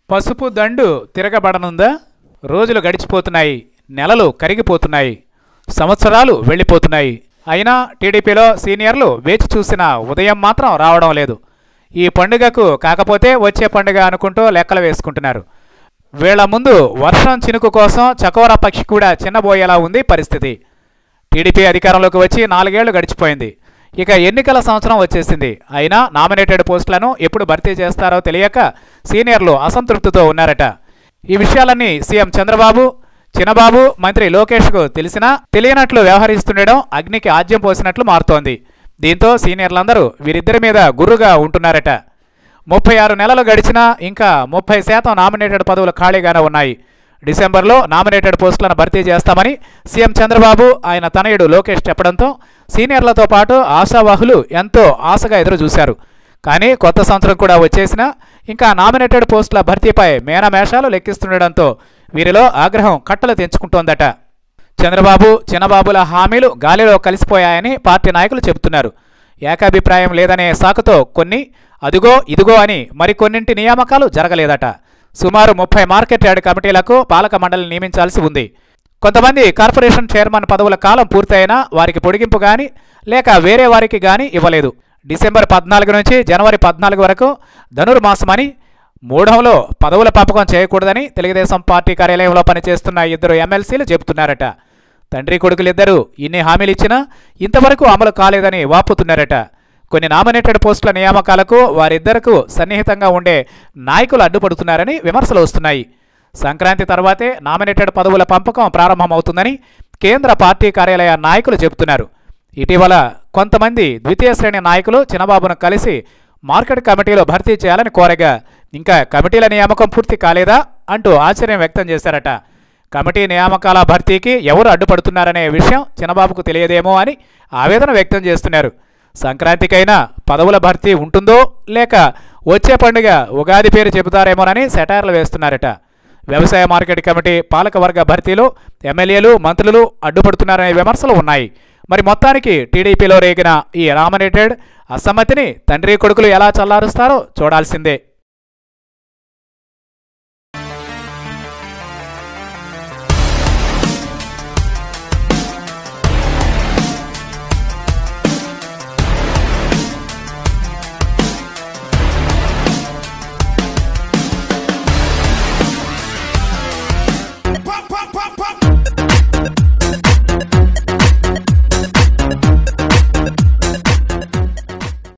పసుపు దండు తిరగబడనుందా రోజులు గడిచిపోతున్నాయి నెలలు కరిగిపోతున్నాయి సంవత్సరాలు వెళ్ళిపోతున్నాయి అయినా టీడీపీలో సీనియర్లు వేచి చూసిన ఉదయం మాత్రం రావడం లేదు ఈ పండుగకు కాకపోతే వచ్చే పండుగ అనుకుంటూ లెక్కలు వేసుకుంటున్నారు వీళ్ల ముందు వర్షం చినుకు కోసం చకోర పక్షి కూడా చిన్నబోయేలా ఉంది పరిస్థితి టీడీపీ అధికారంలోకి వచ్చి నాలుగేళ్లు గడిచిపోయింది ఇక ఎన్నికల సంవత్సరం వచ్చేసింది అయినా నామినేటెడ్ పోస్టులను ఎప్పుడు భర్తీ చేస్తారో తెలియక సీనియర్లు అసంతృప్తితో ఉన్నారట ఈ విషయాలన్నీ సీఎం చంద్రబాబు చినబాబు మంత్రి లోకేష్కు తెలిసినా తెలియనట్లు వ్యవహరిస్తుండడం అగ్నికి ఆజ్యం పోసినట్లు మారుతోంది దీంతో సీనియర్లందరూ వీరిద్దరి మీద గుర్రుగా ఉంటున్నారట ముప్పై ఆరు నెలలు గడిచినా ఇంకా ముప్పై శాతం నామినేటెడ్ పదవులు ఖాళీగానే ఉన్నాయి డిసెంబర్లో నామినేటెడ్ పోస్టులను భర్తీ చేస్తామని సీఎం చంద్రబాబు ఆయన తనయుడు లోకేష్ చెప్పడంతో సీనియర్లతో పాటు ఆశావాహులు ఎంతో ఆశగా ఎదురు చూశారు కానీ కొత్త సంవత్సరం కూడా వచ్చేసినా ఇంకా నామినేటెడ్ పోస్టుల భర్తీపై మేనమేషాలు లెక్కిస్తుండడంతో వీరిలో ఆగ్రహం కట్టలు తెంచుకుంటోందట చంద్రబాబు చిన్నబాబుల హామీలు గాలిలో కలిసిపోయాయని పార్టీ నాయకులు చెబుతున్నారు ఏకాభిప్రాయం లేదనే సాకుతో కొన్ని అదిగో ఇదిగో అని మరికొన్నింటి నియామకాలు జరగలేదట సుమారు ముప్పై మార్కెట్ యార్డ్ కమిటీలకు పాలక మండలి నియమించాల్సి ఉంది కొంతమంది కార్పొరేషన్ చైర్మన్ పదవుల కాలం పూర్తయినా వారికి పొడిగింపు గాని లేక వేరే వారికి గాని ఇవ్వలేదు డిసెంబర్ పద్నాలుగు నుంచి జనవరి పద్నాలుగు వరకు ధనుర్మాసమని మూఢంలో పదవుల పంపకం చేయకూడదని తెలుగుదేశం పార్టీ కార్యాలయంలో పనిచేస్తున్న ఇద్దరు ఎమ్మెల్సీలు చెబుతున్నారట తండ్రి కొడుకులిద్దరూ ఇన్ని హామీలు ఇచ్చినా ఇంతవరకు అమలు కాలేదని వాపుతున్నారట కొన్ని నామినేటెడ్ పోస్టుల నియామకాలకు వారిద్దరకు సన్నిహితంగా ఉండే నాయకులు అడ్డుపడుతున్నారని విమర్శలు వస్తున్నాయి సంక్రాంతి తర్వాతే నామినేటెడ్ పదవుల పంపకం ప్రారంభమవుతుందని కేంద్ర పార్టీ కార్యాలయ నాయకులు చెబుతున్నారు ఇటీవల కొంతమంది ద్వితీయ శ్రేణి నాయకులు చిన్నబాబును కలిసి మార్కెట్ కమిటీలో భర్తీ చేయాలని కోరగా ఇంకా కమిటీల నియామకం పూర్తి కాలేదా అంటూ ఆశ్చర్యం వ్యక్తం చేశారట కమిటీ నియామకాల భర్తీకి ఎవరు అడ్డుపడుతున్నారనే విషయం చిన్నబాబుకు తెలియదేమో అని ఆవేదన వ్యక్తం చేస్తున్నారు సంక్రాంతికైనా పదవుల భర్తీ ఉంటుందో లేక వచ్చే పండుగ ఉగాది పేరు చెబుతారేమోనని సెటార్లు వేస్తున్నారట వ్యవసాయ మార్కెట్ కమిటీ పాలకవర్గ భర్తీలో ఎమ్మెల్యేలు మంత్రులు అడ్డుపడుతున్నారనే విమర్శలు ఉన్నాయి మరి మొత్తానికి టీడీపీలో రేగిన ఈ నామినేటెడ్ అసమ్మతిని తండ్రి కొడుకులు ఎలా చల్లారుస్తారో చూడాల్సిందే